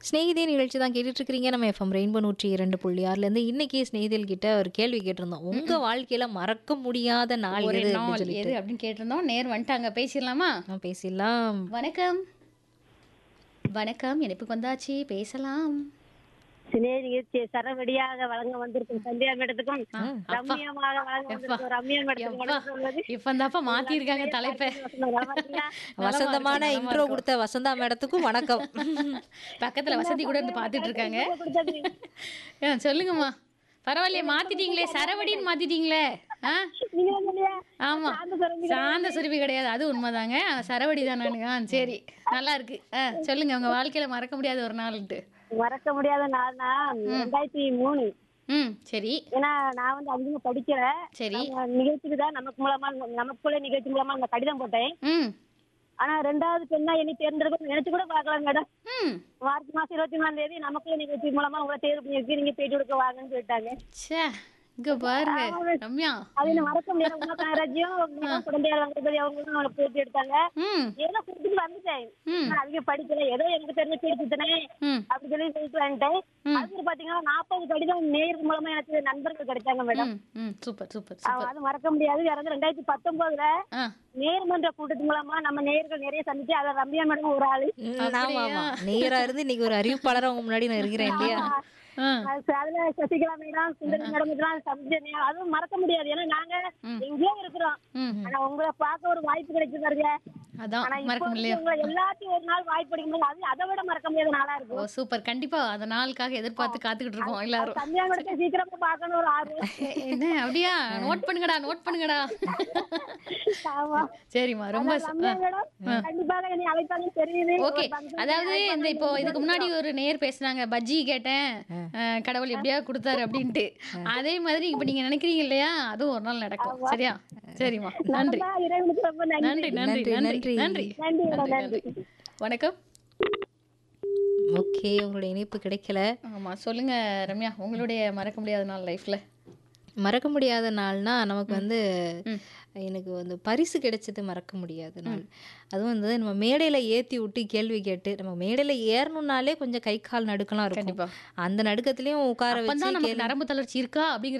ஸ்நேகிதே நிகழ்ச்சி தான் கேட்டுட்டு இருக்கிறீங்க நம்ம எஃப்எம் ரெயின்போ நூற்றி இரண்டு புள்ளி ஆறுலேருந்து இன்னைக்கு ஸ்நேகிதல் கிட்ட ஒரு கேள்வி கேட்டிருந்தோம் உங்க வாழ்க்கையில மறக்க முடியாத நாள் ஒரு எது அப்படின்னு நாள் சொல்லிட்டு எது அப்படின்னு கேட்டிருந்தோம் நேர் வந்துட்டாங்க பேசிடலாமா நான் பேசிடலாம் வணக்கம் வணக்கம் இணைப்புக்கு வந்தாச்சு பேசலாம் சிநேகிதி சரவடியாக வழங்க வந்திருக்கும் சந்தியா மேடத்துக்கும் ரம்யமாக வழங்க வந்திருக்கும் ரம்யா மேடத்துக்கும் வணக்கம் சொல்வது. இப்ப தாப்பா மாத்திருக்காங்க தலைப்பை நலமா இருக்கீங்களா? வசந்தமான இன்ட்ரோ கொடுத்த வசந்தா மேடத்துக்கும் வணக்கம் பக்கத்துல வசதி கூட இருந்து பாத்துட்டு இருக்காங்க கொடுத்தது. ஆ, சொல்லுங்கம்மா பரவாயில்லையே மாத்திட்டீங்களே சரவடின்னு மாத்திட்டீங்களே ஆ நீங்க வந்து இல்லையா? ஆமா சாந்த சுரபி சாந்த சுருபி கிடையாது அது உண்மைதாங்க ஆ, சரவடி தான் நானுங்க ஆ சரி நல்லா இருக்கு ஆ சொல்லுங்க உங்க வாழ்க்கையில மறக்க முடியாத ஒரு நாள்ட்டு மறக்க முடியாத நாள்னா ரெண்டாயிரத்தி மூணு ம் சரி ஏன்னா நான் வந்து அதிகமா படிக்கல சரி நம்ம நிகழ்ச்சிக்கு தான் நமக்கு மூலமா நமக்குள்ள நிகழ்ச்சி மூலமா அந்த கடிதம் போட்டேன் ம் ஆனா ரெண்டாவது பெண்ணா என்னை தேர்ந்தெடுக்க நினைச்சு கூட பார்க்கல மேடம் ம் மார்ச் மாசம் இருபத்தி மூணாம் தேதி நமக்குள்ள நிகழ்ச்சி மூலமா உங்களை தேர்வு பண்ணியிருக்கு நீங்க பேட்டி கொடுக்க வாங்கன்னு சொல்லிட்டாங்க ச்சே இங்க பாருங்க ரம்யா அது என்ன மறக்க முடியாது உமா ராஜ்யம் குழந்தையார் வந்தபடி அவங்களும் அவளை பேட்டி எடுத்தாங்க ம் ஏதோ கொடுத்துட்டு வந்துட்டேன் ம் ஆனா அதிக படிக்கல ஏதோ எனக்கு தெரிஞ்ச பேடி சுத்தினேன் ம் அப்படி சொல்லி சொல்லிட்டு வந்துட்டேன் அதுக்கு பாத்தீங்கன்னா நாற்பது கடிதம் நேருக்கு மூலமா எனக்கு நண்பர்கள் கிடைச்சாங்க மேடம் ம் ம் சூப்பர் சூப்பர் அவ- சூப்பர் அது மறக்க முடியாது வேற வந்து ரெண்டாயிரத்தி பத்தொன்பதுல ஆ நேர்மன்ற கூட்டத்து மூலமா நம்ம நேர்கள் நிறைய சந்திச்சு அதை ரம்யா மேடம் ஒரு ஆளு ம், ஆமா ஆமா நேரா இருந்து இன்னைக்கு ஒரு அறிவிப்பாளரா உங்க முன்னாடி நான் இருக்கிறேன் இல்லையா ஆ அது- அதுல சசிகலா மேடம் சுந்தரி மேடம் இதெல்லாம் சந்திச்சேன் அதுவும் மறக்க முடியாது ஏன்னா நாங்க எங்கேயோ இருக்கிறோம் ம் ஆனா உங்களை பார்க்க ஒரு வாய்ப்பு கிடைச்சு பாருங்க அதான் ஆனா மறக்க இப்போ முடியலையா உங்களை எல்லாத்தையும் ஒரு நாள் வாய்ப்பு கிடைக்கும்போது அது அதை விட மறக்க முடியாத நாளா ஓ இருக்கும் சூப்பர் கண்டிப்பா அந்த நாளுக்காக எதிர்பார்த்து காத்துக்கிட்டு இருக்கோம் எல்லாரும் கல்யாணம் கூட சீக்கிரமா பார்க்கணும் ஒரு ஆர்வம் எ- என்ன அப்படியா நோட் பண்ணுங்கடா நோட் பண்ணுங்கடா ஆமா சரிம்மா ரொம்ப ச- ரம்யா மேடம் கண்டிப்பாக என்னை அழைத்தாங்க தெரியுது ஓகே ஒரு function அதாவது இந்த இப்போ இதுக்கு முன்னாடி ஒரு நேர் பேசுனாங்க பஜ்ஜி கேட்டேன் அஹ், கடவுள் எப்படியா கொடுத்தாரு அப்படின்ட்டு அதே மாதிரி இப்போ நீங்க நினைக்கிறீங்க இல்லையா அதுவும் ஒரு நாள் நடக்கும் சரியா சரிம்மா நன்றி நடந்தா இறைவனுக்கு ரொம்ப நன்றி நன்றி நன்றி நன்றி, நன்றி நன்றி. நன்றி நன்றி மேடம், நன்றி நன்றி வணக்கம் ஓகே உங்களுடைய இணைப்பு கிடைக்கல ஆமா சொல்லுங்க ரம்யா உங்களுடைய மறக்க முடியாத நாள் லைஃப்ல மறக்க முடியாத நாள்னா நமக்கு வந்து ம். எனக்கு வந்து பரிசு கிடைச்சது மறக்க முடியாத நாள் அதுவும் வந்து நம்ம மேடையில ஏத்தி விட்டு கேள்வி கேட்டு நம்ம மேடையில ஏறணும்னாலே கொஞ்சம் கை கால் நடுக்கலாம் இருக்கும் கண்டிப்பா அந்த நடுக்கத்திலயும் உட்கார அப்பதான் வச்சு நமக்கு நரம்பு தளர்ச்சி இருக்கா அப்படிங்கிற